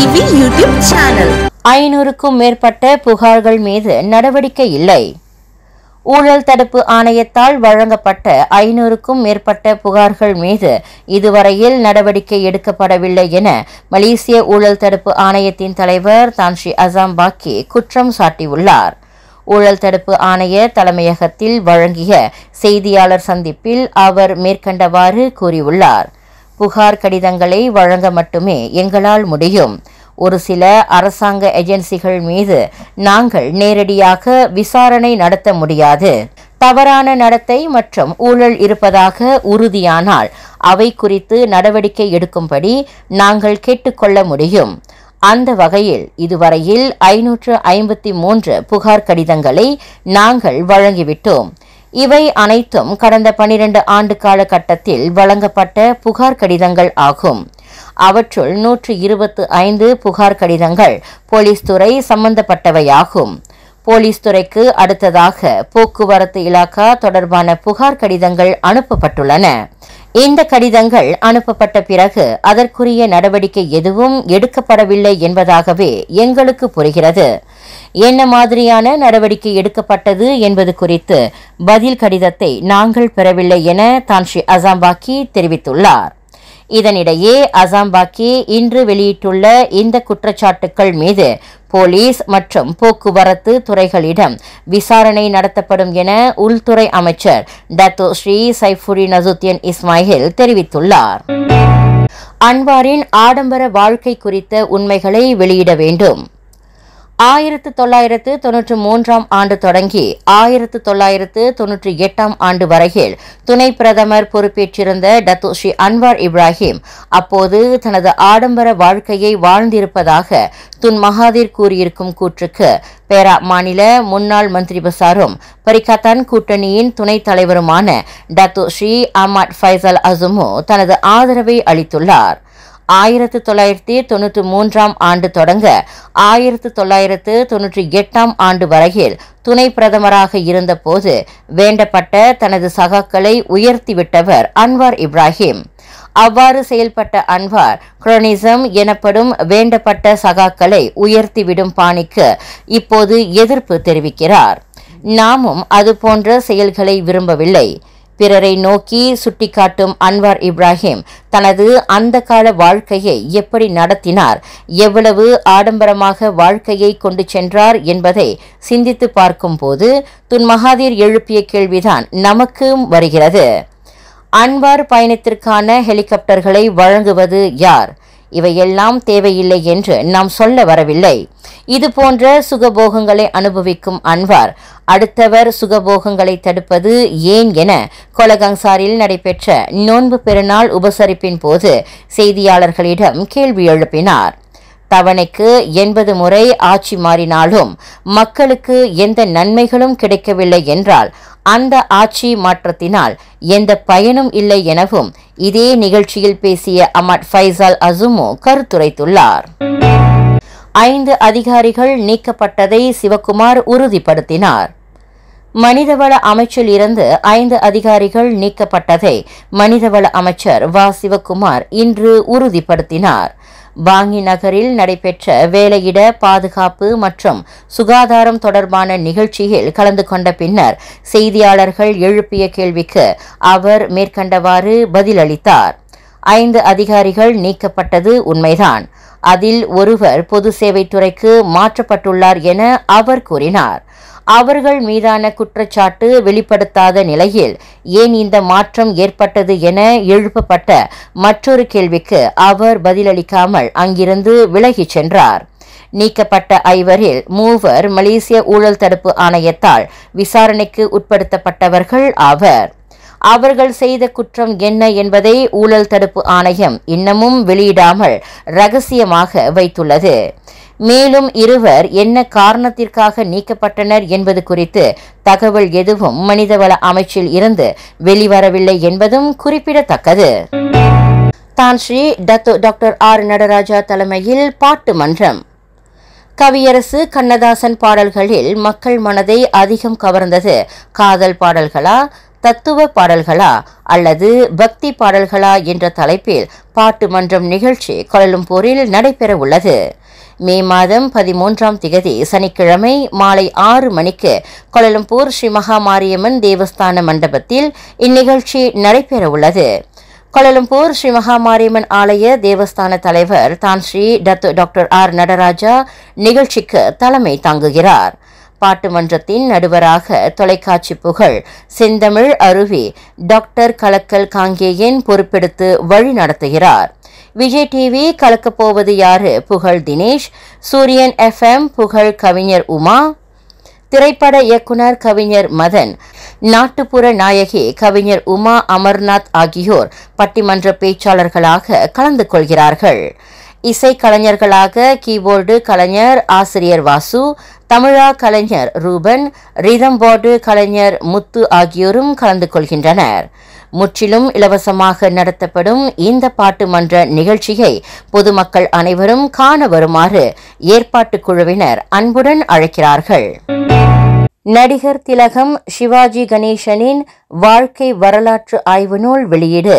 TV YouTube channel ஐநூறுக்கும் மேற்பட்ட புகார்கள் மீது நடவடிக்கை இல்லை ஊழல் தடுப்பு ஆணையத்தால் வழங்கப்பட்ட ஐநூறுக்கும் மேற்பட்ட புகார்கள் மீது இதுவரையில் நடவடிக்கை எடுக்கப்படவில்லை என மலேசிய ஊழல் தடுப்பு ஆணையத்தின் தலைவர் தான்ஷி அசாம் பாக்கி குற்றம் சாட்டியுள்ளார் ஊழல் தடுப்பு ஆணைய தலைமையகத்தில் வழங்கிய செய்தியாளர் சந்திப்பில் அவர் மேற்கண்டவாறு கூறியுள்ளார் புகார் கடிதங்களை வழங்க மட்டுமே எங்களால் முடியும் ஒரு சில அரசாங்க ஏஜென்சிகள் மீது நாங்கள் நேரடியாக விசாரணை நடத்த முடியாது தவறான நடத்தை மற்றும் ஊழல் இருப்பதாக உறுதியானால் அவை குறித்து நடவடிக்கை எடுக்கும்படி நாங்கள் கேட்டுக்கொள்ள முடியும் அந்த வகையில் இதுவரையில் ஐநூற்று ஐம்பத்தி மூன்று புகார் கடிதங்களை நாங்கள் வழங்கிவிட்டோம் இவை அனைத்தும் கடந்த பனிரெண்டு ஆண்டு கால கட்டத்தில் வழங்கப்பட்ட புகார் கடிதங்கள் ஆகும் அவற்றுள் நூற்று இருபத்து ஐந்து புகார் கடிதங்கள் போலீஸ் துறை சம்பந்தப்பட்டவையாகும் போலீஸ் துறைக்கு அடுத்ததாக போக்குவரத்து இலாக்கா தொடர்பான புகார் கடிதங்கள் அனுப்பப்பட்டுள்ளன இந்த கடிதங்கள் அனுப்பப்பட்ட பிறகு அதற்குரிய நடவடிக்கை எதுவும் எடுக்கப்படவில்லை என்பதாகவே எங்களுக்கு புரிகிறது என்ன மாதிரியான நடவடிக்கை எடுக்கப்பட்டது என்பது குறித்து பதில் கடிதத்தை நாங்கள் பெறவில்லை என தான்ஷி அசாம்பாக்கி தெரிவித்துள்ளார் இதனிடையே அசாம்பாக்கி இன்று வெளியிட்டுள்ள இந்த குற்றச்சாட்டுக்கள் மீது போலீஸ் மற்றும் போக்குவரத்து துறைகளிடம் விசாரணை நடத்தப்படும் என உள்துறை அமைச்சர் Dato Sri Saifuddin Nasution Ismail தெரிவித்துள்ளார் அன்வாரின் ஆடம்பர வாழ்க்கை குறித்த உண்மைகளை வெளியிட வேண்டும் ஆயிரத்து தொள்ளாயிரத்து தொன்னூற்று மூன்றாம் ஆண்டு தொடங்கி ஆயிரத்து தொள்ளாயிரத்து தொன்னூற்றி எட்டாம் ஆண்டு வரையில் துணை பிரதமர் பொறுப்பேற்றிருந்த டத்தோஷி அன்வார் இப்ராஹிம் அப்போது தனது ஆடம்பர வாழ்க்கையை வாழ்ந்திருப்பதாக துன் மகாதீர் கூறியிருக்கும் கூற்றுக்கு பேரா மாநில முன்னாள் மந்திரி பசாரும் பரிகாத்தான் கூட்டணியின் துணைத் தலைவருமான டத்தோஷி அமாட் ஃபைசல் அசுமோ தனது ஆதரவை அளித்துள்ளார் ஆயிரத்து தொள்ளாயிரத்தி தொன்னூற்றி மூன்றாம் ஆண்டு தொடங்க ஆயிரத்து தொள்ளாயிரத்து தொன்னூற்றி எட்டாம் ஆண்டு வரையில் துணை பிரதமராக இருந்தபோது வேண்டப்பட்ட தனது சகாக்களை உயர்த்திவிட்டவர் அன்வார் இப்ராஹிம் அவ்வாறு செயல்பட்ட அன்வார் குரோனிசம் எனப்படும் வேண்டப்பட்ட சகாக்களை உயர்த்திவிடும் பாணிக்கு இப்போது எதிர்ப்பு தெரிவிக்கிறார் நாமும் அதுபோன்ற செயல்களை விரும்பவில்லை பிறரை நோக்கி சுட்டிக்காட்டும் அன்வார் இப்ராஹிம் தனது அந்த கால வாழ்க்கையை எப்படி நடத்தினார் எவ்வளவு ஆடம்பரமாக வாழ்க்கையை கொண்டு சென்றார் என்பதை சிந்தித்து பார்க்கும்போது துன் மகாதீர் எழுப்பிய கேள்விதான் நமக்கும் வருகிறது அன்வார் பயணத்திற்கான ஹெலிகாப்டர்களை வழங்குவது யார் இவையெல்லாம் தேவையில்லை என்று நாம் சொல்ல வரவில்லை இது போன்ற சுகபோகங்களை அனுபவிக்கும் அன்வார் அடுத்தவர் சுகபோகங்களை தடுப்பது ஏன் என கொலகங்சாரில் நடைபெற்ற நோன்பு பெருநாள் உபசரிப்பின் போது செய்தியாளர்களிடம் கேள்வி எழுப்பினார் தவணைக்கு எண்பது முறை ஆட்சி மாறினாலும் மக்களுக்கு எந்த நன்மைகளும் கிடைக்கவில்லை என்றால் அந்த ஆட்சி மாற்றத்தினால் எந்த பயனும் இல்லை எனவும் இதே நிகழ்ச்சியில் பேசிய அமட் ஃபைசால் அசுமோ கருத்துரைத்துள்ளார் ஐந்து அதிகாரிகள் நீக்கப்பட்டதை சிவக்குமார் உறுதிப்படுத்தினார் மனிதவள அமைச்சில் இருந்து ஐந்து அதிகாரிகள் நீக்கப்பட்டதை மனிதவள அமைச்சர் வ சிவக்குமார் இன்று உறுதிப்படுத்தினார் பாங்கி நகரில் நடைபெற்ற வேலையிட பாதுகாப்பு மற்றும் சுகாதாரம் தொடர்பான நிகழ்ச்சியில் கலந்து கொண்ட பின்னர் செய்தியாளர்கள் எழுப்பிய கேள்விக்கு அவர் மேற்கண்டவாறு பதிலளித்தார் ஐந்து அதிகாரிகள் நீக்கப்பட்டது உண்மைதான் அதில் ஒருவர் பொது சேவைத்துறைக்கு மாற்றப்பட்டுள்ளார் என அவர் கூறினார் அவர்கள் மீதான குற்றச்சாட்டு வெளிப்படுத்தாத நிலையில் ஏன் இந்த மாற்றம் ஏற்பட்டது என எழுப்பப்பட்ட மற்றொரு கேள்விக்கு அவர் பதிலளிக்காமல் அங்கிருந்து விலகிச் சென்றார் நீக்கப்பட்ட ஐவரில் மூவர் மலேசிய ஊழல் தடுப்பு ஆணையத்தால் விசாரணைக்கு உட்படுத்தப்பட்டவர்கள் ஆவர் அவர்கள் செய்த குற்றம் என்ன என்பதை ஊழல் தடுப்பு ஆணையம் இன்னமும் வெளியிடாமல் ரகசியமாக வைத்துள்ளது மேலும் இருவர் என்ன காரணத்திற்காக நீக்கப்பட்டனர் என்பது குறித்து தகவல் எதுவும் மனிதவள அமைச்சில் இருந்து வெளிவரவில்லை என்பதும் குறிப்பிடத்தக்கது தான் Sri Datuk doctor R Nataraja தலைமையில் பாட்டு மன்றம் கவியரசு கண்ணதாசன் பாடல்களில் மக்கள் மனதை அதிகம் கவர்ந்தது காதல் பாடல்களா தத்துவ பாடல்களா அல்லது பக்தி பாடல்களா என்ற தலைப்பில் பாட்டு மன்றம் நிகழ்ச்சி கோலம்பூரில் நடைபெற உள்ளது மே மாதம் பதிமூன்றாம் திகதி சனிக்கிழமை மாலை ஆறு மணிக்கு கோலம்பூர் ஸ்ரீ மகாமாரியம்மன் தேவஸ்தான மண்டபத்தில் இந்நிகழ்ச்சி நடைபெற உள்ளது கோலம்பூர் ஸ்ரீ மகாமாரியம்மன் ஆலய தேவஸ்தான தலைவர் தான் Sri Datuk doctor R Nataraja நிகழ்ச்சிக்கு தலைமை தாங்குகிறார் பாட்டு மன்றத்தின் நடுவராக தொலைக்காட்சி புகழ் செந்தமிழ் அருவி டாக்டர் கலக்கல் காங்கேயன் பொறுப்பெடுத்து வழி நடத்துகிறார் விஜய் டிவி கலக்கப் போவது யாரு புகழ் தினேஷ் சூரியன் எஃப்எம் புகழ் கவிஞர் உமா திரைப்பட இயக்குனர் கவிஞர் மதன் நாட்டுப்புற நாயகி கவிஞர் உமா அமர்நாத் ஆகியோர் பட்டிமன்ற பேச்சாளர்களாக கலந்து கொள்கிறார்கள் இசை கலைஞர்களாக கீபோர்டு கலைஞர் ஆசிரியர் வாசு தமிழா கலைஞர் ரூபன் ரிதம் போர்டு கலைஞர் முத்து ஆகியோரும் கலந்து கொள்கின்றனர் முற்றிலும் இலவசமாக நடத்தப்படும் இந்த பாட்டு மன்ற நிகழ்ச்சியை பொதுமக்கள் அனைவரும் காண வருமாறு ஏற்பாட்டு குழுவினர் அன்புடன் அழைக்கிறார்கள் நடிகர் திலகம் சிவாஜி கணேசனின் வாழ்க்கை வரலாற்று ஆய்வு நூல் வெளியீடு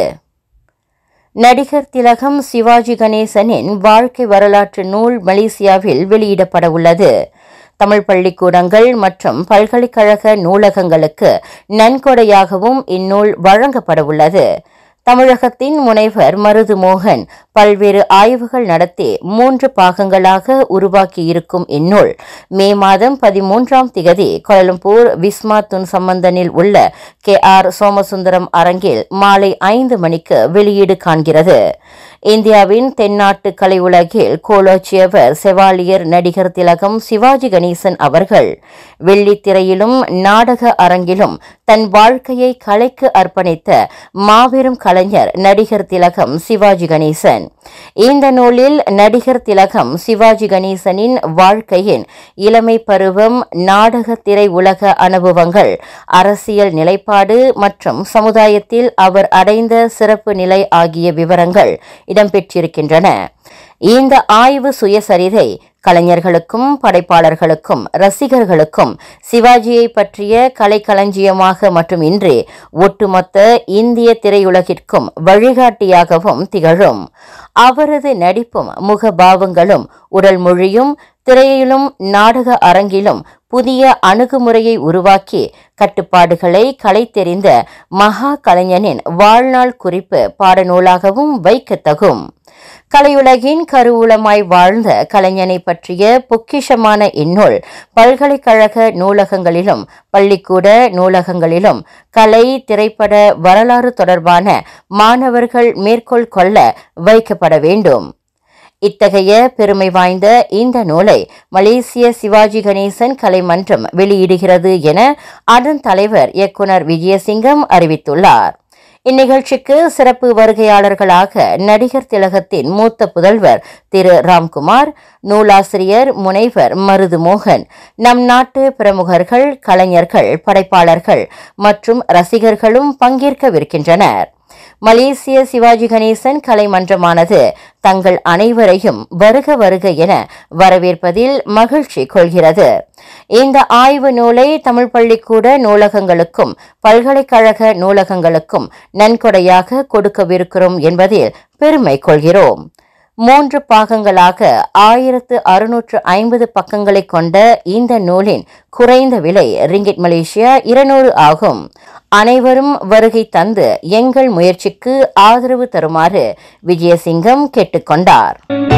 நடிகர் திலகம் சிவாஜி கணேசனின் வாழ்க்கை வரலாற்று நூல் மலேசியாவில் வெளியிடப்பட உள்ளது தமிழ் பள்ளிக்கூடங்கள் மற்றும் பல்கலைக்கழக நூலகங்களுக்கு நன்கொடையாகவும் இந்நூல் வழங்கப்பட உள்ளது தமிழகத்தின் முனைவர் மருது மோகன் பல்வேறு ஆய்வுகள் நடத்தி மூன்று பாகங்களாக உருவாக்கியிருக்கும் இந்நூல் மே மாதம் பதிமூன்றாம் திகதி கோலம்பூர் விஸ்மா துன் சம்பந்தனில் உள்ள கே ஆர் சோமசுந்தரம் அரங்கில் மாலை ஐந்து மணிக்கு வெளியீடு காண்கிறது இந்தியாவின் தென்னாட்டு கலை உலகில் கோலோச்சியவர் செவாலியர் நடிகர் திலகம் சிவாஜி கணேசன் அவர்கள் வெள்ளித்திரையிலும் நாடக அரங்கிலும் தன் வாழ்க்கையை கலைக்கு அர்ப்பணித்த மாபெரும் கலைஞர் நடிகர் திலகம் சிவாஜி கணேசன் இந்த நூலில் நடிகர் திலகம் சிவாஜி கணேசனின் வாழ்க்கையின் இளமை பருவம் நாடக திரை உலக அனுபவங்கள் அரசியல் நிலைப்பாடு மற்றும் சமுதாயத்தில் அவர் அடைந்த சிறப்பு நிலை ஆகிய விவரங்கள் இடம்பெற்றிருக்கின்றன இந்த ஆய்வு சுயசரிதை கலைஞர்களுக்கும் படைப்பாளர்களுக்கும் ரசிகர்களுக்கும் சிவாஜியை பற்றிய கலைக்களஞ்சியமாக மட்டுமின்றி ஒட்டுமொத்த இந்திய திரையுலகிற்கும் வழிகாட்டியாகவும் திகழும் அவரது நடிப்பும் முகபாவங்களும் உடல் மொழியும் திரையிலும் நாடக அரங்கிலும் புதிய அணுகுமுறையை உருவாக்கி கட்டுப்பாடுகளை கலைத்தெறிந்த மகா கலைஞனின் வாழ்நாள் குறிப்பு பாடநூலாகவும் வைக்கத்தகும் கலையுலகின் கருவூலமாய் வாழ்ந்த கலைஞனை பற்றிய பொக்கிஷமான இந்நூல் பல்கலைக்கழக நூலகங்களிலும் பள்ளிக்கூட நூலகங்களிலும் கலை திரைப்பட வரலாறு தொடர்பான மாணவர்கள் மேற்கோள் கொள்ள வைக்கப்பட வேண்டும் இத்தகைய பெருமை வாய்ந்த இந்த நூலை மலேசிய சிவாஜி கணேசன் கலைமன்றம் வெளியிடுகிறது என அதன் தலைவர் இயக்குனர் விஜயசிங்கம் அறிவித்துள்ளார் இந்நிகழ்ச்சிக்கு சிறப்பு வருகையாளர்களாக நடிகர் திலகத்தின் மூத்த புதல்வர் திரு ராம்குமார் நூலாசிரியர் முனைவர் மருது மோகன் நம் நாட்டு பிரமுகர்கள் கலைஞர்கள் படைப்பாளர்கள் மற்றும் ரசிகர்களும் பங்கேற்கவிருக்கின்றனர் மலேசிய சிவாஜி கணேசன் கலைமன்றமானது தங்கள் அனைவரையும் வருக வருக என வரவேற்பதில் மகிழ்ச்சி கொள்கிறது இந்த ஆய்வு நூலை தமிழ் பள்ளிக்கூட நூலகங்களுக்கும் பல்கலைக்கழக நூலகங்களுக்கும் நன்கொடையாக கொடுக்கவிருக்கிறோம் என்பதில் பெருமை கொள்கிறோம் மூன்று பாகங்களாக ஆயிரத்து அறுநூற்று ஐம்பது பக்கங்களை கொண்ட இந்த நூலின் குறைந்த விலை ரிங்கிட் மலேசியா இருநூறு ஆகும் அனைவரும் வருகை தந்து எங்கள் முயற்சிக்கு ஆதரவு தருமாறு விஜயசிங்கம் கேட்டுக்கொண்டார்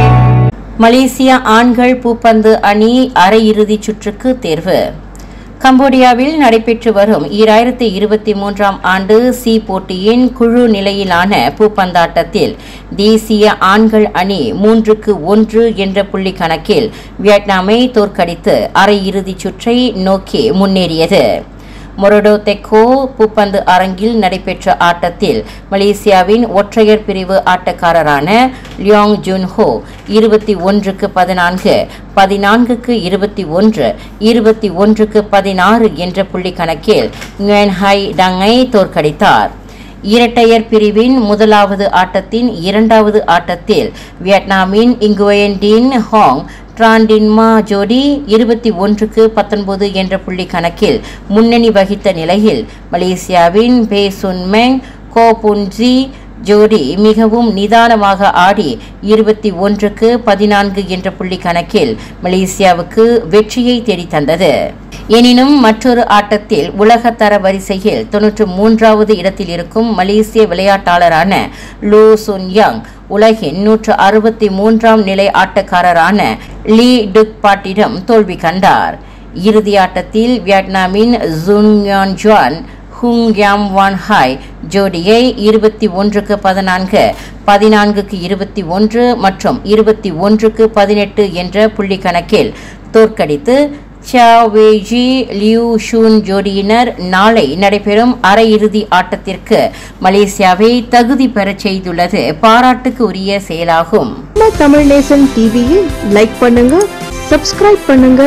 மலேசியா ஆண்கள் பூப்பந்து அணி அரையிறுதிச் சுற்றுக்கு தேர்வு கம்போடியாவில் நடைபெற்று வரும் ஈராயிரத்தி இருபத்தி மூன்றாம் ஆண்டு சி போட்டியின் குழு நிலையிலான பூப்பந்தாட்டத்தில் தேசிய ஆண்கள் அணி மூன்றுக்கு ஒன்று என்ற புள்ளி கணக்கில் வியட்நாமை தோற்கடித்து அரையிறுதிச் சுற்றை நோக்கி முன்னேறியது மொரடோ தெக்கோ பூப்பந்து அரங்கில் நடைபெற்ற ஆட்டத்தில் மலேசியாவின் ஒற்றையர் பிரிவு ஆட்டக்காரரான லியோங் ஜுன்ஹோ இருபத்தி ஒன்றுக்கு பதினான்கு பதினான்குக்கு இருபத்தி ஒன்று இருபத்தி ஒன்றுக்கு பதினாறு என்ற புள்ளி கணக்கில் ஹை டங்கை தோற்கடித்தார் இரட்டையர் பிரிவின் முதலாவது ஆட்டத்தின் இரண்டாவது ஆட்டத்தில் வியட்நாமின் இங்குயன்டின் ஹாங் டிராண்டின்மா ஜோடி இருபத்தி ஒன்றுக்கு பத்தொன்பது என்ற புள்ளி கணக்கில் முன்னணி வகித்த நிலையில் மலேசியாவின் பே சுன்மெங் கோபுன்ஜி ஜோடி மிகவும் நிதானமாக ஆடி இருபத்தி ஒன்றுக்கு பதினான்கு என்ற புள்ளி கணக்கில் மலேசியாவுக்கு வெற்றியை தேடித்தந்தது எனினும் மற்றொரு ஆட்டத்தில் உலகத்தர வரிசையில் தொன்னூற்று மூன்றாவது இடத்தில் இருக்கும் மலேசிய விளையாட்டாளரான லூ சுன் யங் உலகின் நூற்று அறுபத்தி மூன்றாம் நிலை ஆட்டக்காரரான லீ டுக் பாட்டிடம் தோல்வி கண்டார் இறுதி ஆட்டத்தில் வியட்நாமின் ஜுன்யான் ஜுவான் ஹுங் யாம் வான் ஹாய் ஜோடியை இருபத்தி ஒன்றுக்கு பதினான்கு பதினான்குக்கு இருபத்தி ஒன்று மற்றும் இருபத்தி ஒன்றுக்கு பதினெட்டு என்ற புள்ளி கணக்கில் தோற்கடித்து சியாவேஜி லியூ ஷூன் ஜோடியினர் நாளை நடைபெறும் அரையிறுதி ஆட்டத்திற்கு மலேசியாவை தகுதி பெறச் செய்துள்ளது பாராட்டுக்கு உரிய செயலாகும் நம்ம தமிழ் நேசன் டிவியில் லைக் பண்ணுங்க சப்ஸ்கிரைப் பண்ணுங்க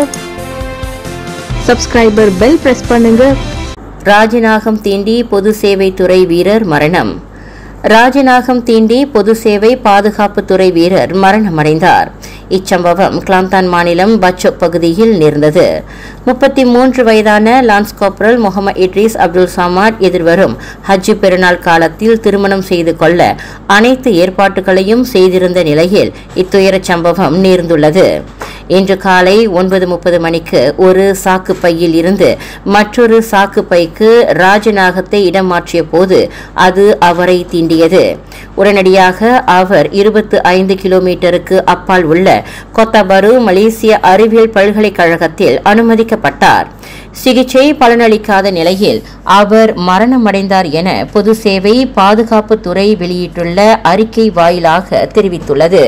சப்ஸ்கிரைபர் பெல் பிரஸ் பண்ணுங்க ராஜநாகம் தீண்டி பொது சேவை துறை வீரர் மரணம் ராஜநாகம் தீண்டி பொது சேவை பாதுகாப்பு துறை வீரர் மரணமடைந்தார் இச்சம்பவம் கிளாந்தான் மாநிலம் பச்சோக் பகுதியில் நேர்ந்தது முப்பத்தி மூன்று வயதான lance corporal Mohamad Idris Abdul Samad எதிர்வரும் ஹஜ் பெருநாள் காலத்தில் திருமணம் செய்து கொள்ள அனைத்து ஏற்பாட்டுகளையும் செய்திருந்த நிலையில் இத்துயரச் சம்பவம் நேர்ந்துள்ளது இன்று காலை ஒன்பது முப்பது மணிக்கு ஒரு சாக்கு பையில் இருந்து மற்றொரு சாக்கு பைக்கு ராஜநாகத்தை இடம் மாற்றிய போது அது அவரை தீண்டியது உடனடியாக அவர் இருபத்து ஐந்து கிலோமீட்டருக்கு அப்பால் உள்ள கொத்தபரு மலேசிய அறிவியல் பல்கலைக்கழகத்தில் அனுமதிக்கப்பட்டார் சிகிச்சை பலனளிக்காத நிலையில் அவர் மரணமடைந்தார் என பொது சேவை பாதுகாப்பு துறை வெளியிட்டுள்ள அறிக்கை வாயிலாக தெரிவித்துள்ளது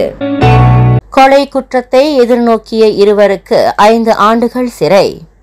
கொலை குற்றத்தை எதிர்நோக்கிய இருவருக்கு ஐந்து ஆண்டுகள் சிறை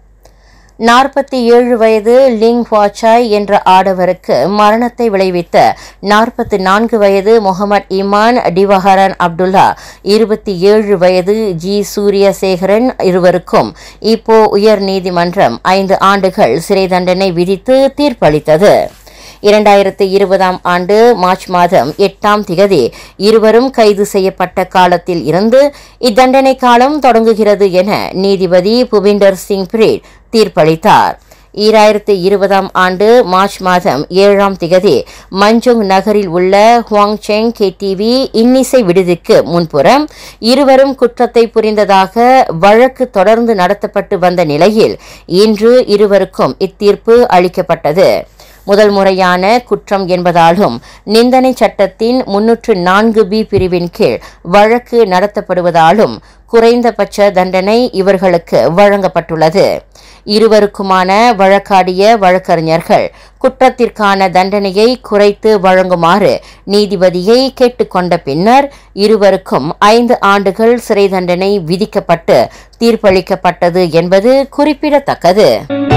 நாற்பத்தி ஏழு வயது லிங் ஹுவாச்சாய் என்ற ஆடவருக்கு மரணத்தை விளைவித்த நாற்பத்தி நான்கு வயது முகமது இமான் டிவஹரன் அப்துல்லா இருபத்தி ஏழு வயது ஜி சூரியசேகரன் இருவருக்கும் இப்போ உயர் நீதிமன்றம் ஐந்து ஆண்டுகள் சிறை தண்டனை விதித்து தீர்ப்பளித்தது இரண்டாயிரத்து இருபதாம் ஆண்டு மார்ச் மாதம் எட்டாம் திகதி இருவரும் கைது செய்யப்பட்ட காலத்தில் இருந்து இத்தண்டனை காலம் தொடங்குகிறது என நீதிபதி புபிண்டர் சிங் பிரீட் தீர்ப்பளித்தார் ஈராயிரத்து இருபதாம் ஆண்டு மார்ச் மாதம் ஏழாம் திகதி மஞ்சுங் நகரில் உள்ள ஹுவாங்செங் கேடிவி இன்னிசை விடுதிக்கு முன்புறம் இருவரும் குற்றத்தை புரிந்ததாக வழக்கு தொடர்ந்து நடத்தப்பட்டு வந்த நிலையில் இன்று இருவருக்கும் இத்தீர்ப்பு அளிக்கப்பட்டது முதல் முறையான குற்றம் என்பதாலும் நிந்தனை சட்டத்தின் முன்னூற்று நான்கு பி பிரிவின் கீழ் வழக்கு நடத்தப்படுவதாலும் குறைந்தபட்ச தண்டனை இவர்களுக்கு வழங்கப்பட்டுள்ளது இருவருக்குமான வழக்காடிய வழக்கறிஞர்கள் குற்றத்திற்கான தண்டனையை குறைத்து வழங்குமாறு நீதிபதியை கேட்டுக்கொண்ட பின்னர் இருவருக்கும் ஐந்து ஆண்டுகள் சிறை தண்டனை விதிக்கப்பட்டு தீர்ப்பளிக்கப்பட்டது என்பது குறிப்பிடத்தக்கது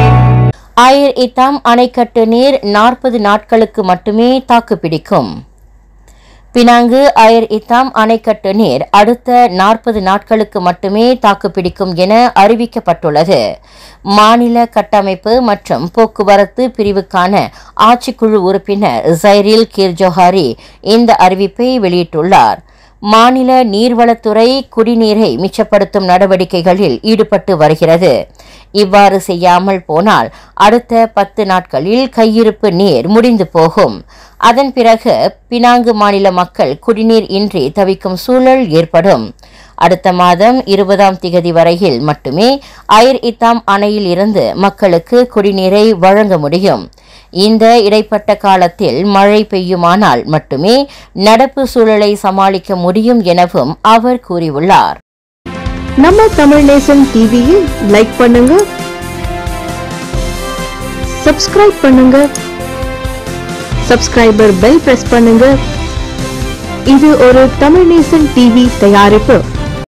ஆயர் இத்தாம் அணைக்கட்டு நீர் நாற்பது நாட்களுக்கு மட்டுமே தாக்குப்பிடிக்கும் பினாங்கு அயர் இத்தாம் அணைக்கட்டு நீர் அடுத்த நாற்பது நாட்களுக்கு மட்டுமே தாக்குப்பிடிக்கும் என அறிவிக்கப்பட்டுள்ளது மாநில கட்டமைப்பு மற்றும் போக்குவரத்து பிரிவுக்கான ஆட்சிக்குழு உறுப்பினர் ஜைரில் கிர்ஜோஹாரி இந்த அறிவிப்பை வெளியிட்டுள்ளார் மாநில நீர்வளத்துறை குடிநீரை மிச்சப்படுத்தும் நடவடிக்கைகளில் ஈடுபட்டு வருகிறது இவ்வாறு செய்யாமல் போனால் அடுத்த பத்து நாட்களில் கையிருப்பு நீர் முடிந்து போகும் அதன் பிறகு பினாங்கு மாநில மக்கள் குடிநீர் இன்றி தவிக்கும் சூழல் ஏற்படும் அடுத்த மாதம் இருபதாம் திகதி வரையில் மட்டுமே அயர் இத்தாம் அணையில் இருந்து மக்களுக்கு குடிநீரை வழங்க முடியும் இந்த இடைப்பட்ட காலத்தில் மழை பெய்யுமானால் மட்டுமே நடப்பு சூழலை சமாளிக்க முடியும் எனவும் அவர் கூறியுள்ளார் நம்ம தமிழ் நேசன் டிவியில் லைக் பண்ணுங்க சப்ஸ்கிரைப் பண்ணுங்க சப்ஸ்கிரைபர் பெல் பிரஸ் பண்ணுங்க இது ஒரு தமிழ் நேசன் டிவி தயாரிப்பு